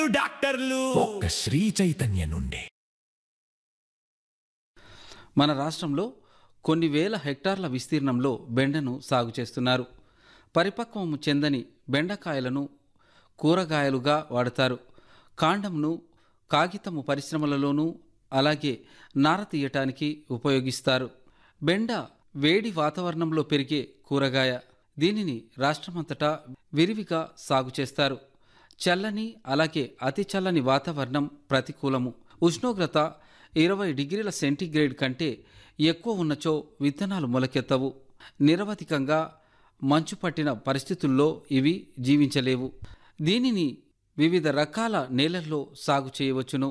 డాక్టర్లు ఒక్క శ్రీ చైతన్య నుండి మన రాష్ట్రంలో కొన్ని వేల హెక్టార్ల విస్తీర్ణంలో బెండను సాగు చేస్తున్నారు పరిపక్వము చెందని బెండకాయలను కూరగాయలుగా వాడతారు కాండంను కాగితము పరిశ్రమలలోనూ అలాగే నార తీయటానికి ఉపయోగిస్తారు బెండ వేడి వాతావరణంలో పెరిగే కూరగాయ దీనిని రాష్ట్రమంతటా విరివిగా సాగు చేస్తారు చల్లని అలాగే అతి చల్లని వాతావరణం ప్రతికూలము ఉష్ణోగ్రత ఇరవై డిగ్రీల సెంటీగ్రేడ్ కంటే ఎక్కువ ఉన్నచో విత్తనాలు మొలకెత్తవు నిరవధికంగా మంచు పట్టిన పరిస్థితుల్లో ఇవి జీవించలేవు దీనిని వివిధ రకాల నేలల్లో సాగు చేయవచ్చును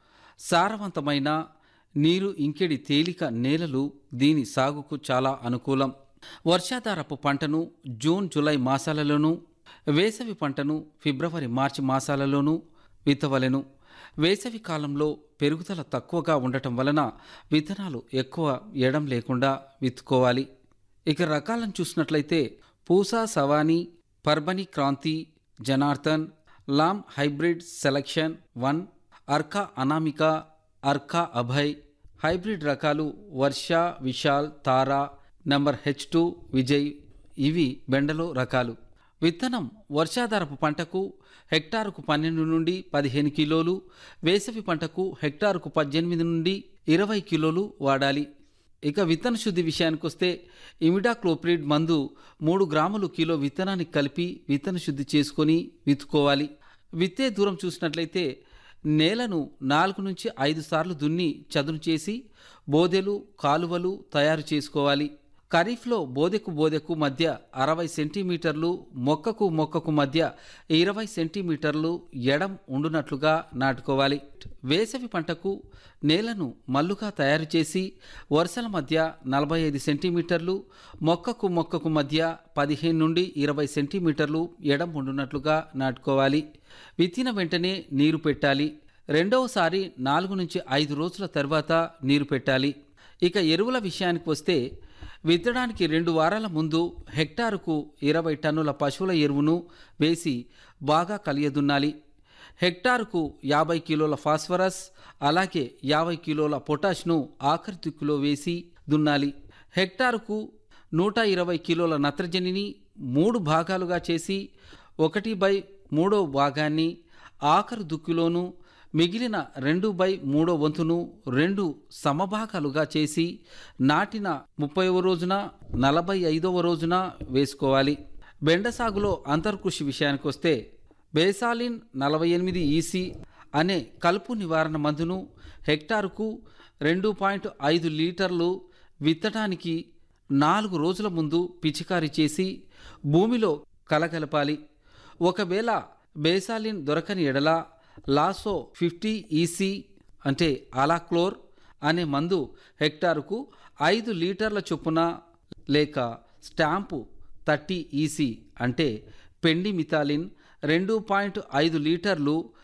సారవంతమైన నీరు ఇంకెడి తేలిక నేలలు దీని సాగుకు చాలా అనుకూలం వర్షాధారపు పంటను జూన్ జూలై మాసాలలోనూ వేసవి పంటను ఫిబ్రవరి మార్చి మాసాలలోనూ విత్తవలెను వేసవి కాలంలో పెరుగుదల తక్కువగా ఉండటం వలన విత్తనాలు ఎక్కువ ఎడం లేకుండా విత్తుకోవాలి ఇక రకాలను చూసినట్లయితే Pusa Sawani Parbhani Kranti Janardhan Lam hybrid selection one Arka Anamika Arka Abhay hybrid రకాలు Varsha Vishal Tara number H two Vijay ఇవి బెండలో రకాలు విత్తనం వర్షాధారపు పంటకు హెక్టారుకు పన్నెండు నుండి పదిహేను కిలోలు వేసవి పంటకు హెక్టారుకు పద్దెనిమిది నుండి ఇరవై కిలోలు వాడాలి ఇక విత్తన శుద్ధి విషయానికొస్తే ఇమిడాక్లోప్రిడ్ మందు మూడు గ్రాములు కిలో విత్తనానికి కలిపి విత్తన శుద్ధి చేసుకొని విత్తుకోవాలి విత్తే దూరం చూసినట్లయితే నేలను నాలుగు నుంచి ఐదు సార్లు దున్ని చదును చేసి బోదెలు కాలువలు తయారు చేసుకోవాలి ఖరీఫ్లో బోదెకు బోదెకు మధ్య అరవై సెంటీమీటర్లు మొక్కకు మొక్కకు మధ్య ఇరవై సెంటీమీటర్లు ఎడం ఉండునట్లుగా నాటుకోవాలి వేసవి పంటకు నేలను మల్లుగా తయారు చేసి వరుసల మధ్య నలభై ఐదు సెంటీమీటర్లు మొక్కకు మొక్కకు మధ్య పదిహేను నుండి ఇరవై సెంటీమీటర్లు ఎడం ఉండునట్లుగా నాటుకోవాలి విత్తిన వెంటనే నీరు పెట్టాలి రెండవసారి నాలుగు నుంచి ఐదు రోజుల తర్వాత నీరు పెట్టాలి ఇక ఎరువుల విషయానికి వస్తే విత్తడానికి రెండు వారాల ముందు హెక్టారుకు ఇరవై టన్నుల పశువుల ఎరువును వేసి బాగా కలియదున్నాలి హెక్టారుకు యాభై కిలోల ఫాస్ఫరస్ అలాగే యాభై కిలోల పొటాష్ను ఆఖరి దిక్కులో వేసి దున్నాలి హెక్టారుకు నూట ఇరవై కిలోల నత్రజనిని మూడు భాగాలుగా చేసి ఒకటి బై మూడో భాగాన్ని ఆఖరు దుక్కులోనూ మిగిలిన రెండు బై మూడో వంతును రెండు సమభాగాలుగా చేసి నాటిన ముప్పైవ రోజున నలభై ఐదవ రోజున వేసుకోవాలి బెండ సాగులో అంతర్కృషి విషయానికి వస్తే బేసాలిన్ నలభై ఎనిమిది ఈసీ అనే కలుపు నివారణ మందును హెక్టారుకు రెండు పాయింట్ ఐదు లీటర్లు విత్తడానికి నాలుగు రోజుల ముందు పిచికారీ చేసి భూమిలో కలగలపాలి ఒకవేళ బేసాలిన్ దొరకని ఎడల లాసో ఫిఫ్టీ ఈసీ అంటే అలాక్లోర్ అనే మందు హెక్టారుకు ఐదు లీటర్ల చొప్పున లేక స్టాంపు థర్టీ ఈసీ అంటే పెండి మిథాలిన్ రెండు పాయింట్ ఐదు లీటర్లు